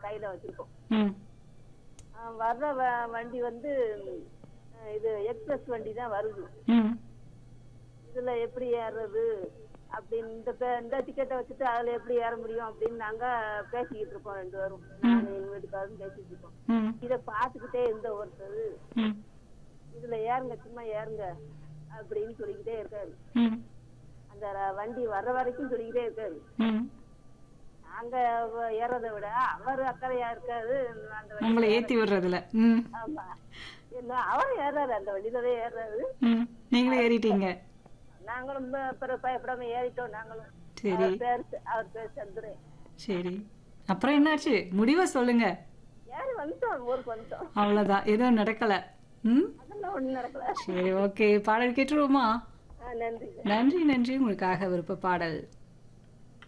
கையில வச்சிருக்கோம் ம் ஆ, வர்ற வ- வண்டி வந்து அஹ், இது எக்ஸ்பிரஸ் வண்டி தான் வருது ம் இதுல எப்படி ஏறுறது அப்படின்னு இந்த பே- இந்த டிக்கெட்டை வச்சுட்டு அதுல எப்படி ஏற முடியும் அப்படின்னு நாங்க பேசிக்கிட்டு இருக்கோம் ரெண்டு பேரும் நானும் எங்க வீட்டுக்காரரும் பேசிட்டு இருக்கோம் ம் இத பாத்துக்கிட்டே இருந்த ஒருத்தர் ம் இதுல ஏறுங்க சும்மா ஏறுங்க அப்படின்னு சொல்லிக்கிட்டே இருக்காரு ம் அந்த ர- வண்டி வர்ற வரைக்கும் சொல்லிக்கிட்டே இருக்காரு ம் நாங்க வ- ஏறதை விட அவர் அக்கறையா இருக்காரு அந்த வண்டி உங்களை ஏத்தி விடுறதுல ம் ஆமா என்ன அவர் ஏறாரு அந்த வண்டியில தான் ஏறாரு ம் நீங்களும் ஏறிட்டீங்க நாங்களும் ப- பிறகு பயப்படாம ஏறிட்டோம் நாங்களும் சரி அவர் பேர் ச- அவர் பேர் சந்திரன் சரி அப்புறம் என்னாச்சு முடிவை சொல்லுங்க ஏறி வந்துட்டோம் ஊருக்கு வந்துட்டோம் அவ்வளவுதான் எதுவும் நடக்கல ம் அதெல்லாம் ஒண்ணும் நடக்கல சரி ஓகே பாடல் கேட்டுருவோமா ஆ, நன்றி நன்றி நன்றி உங்களுக்காக விருப்ப பாடல்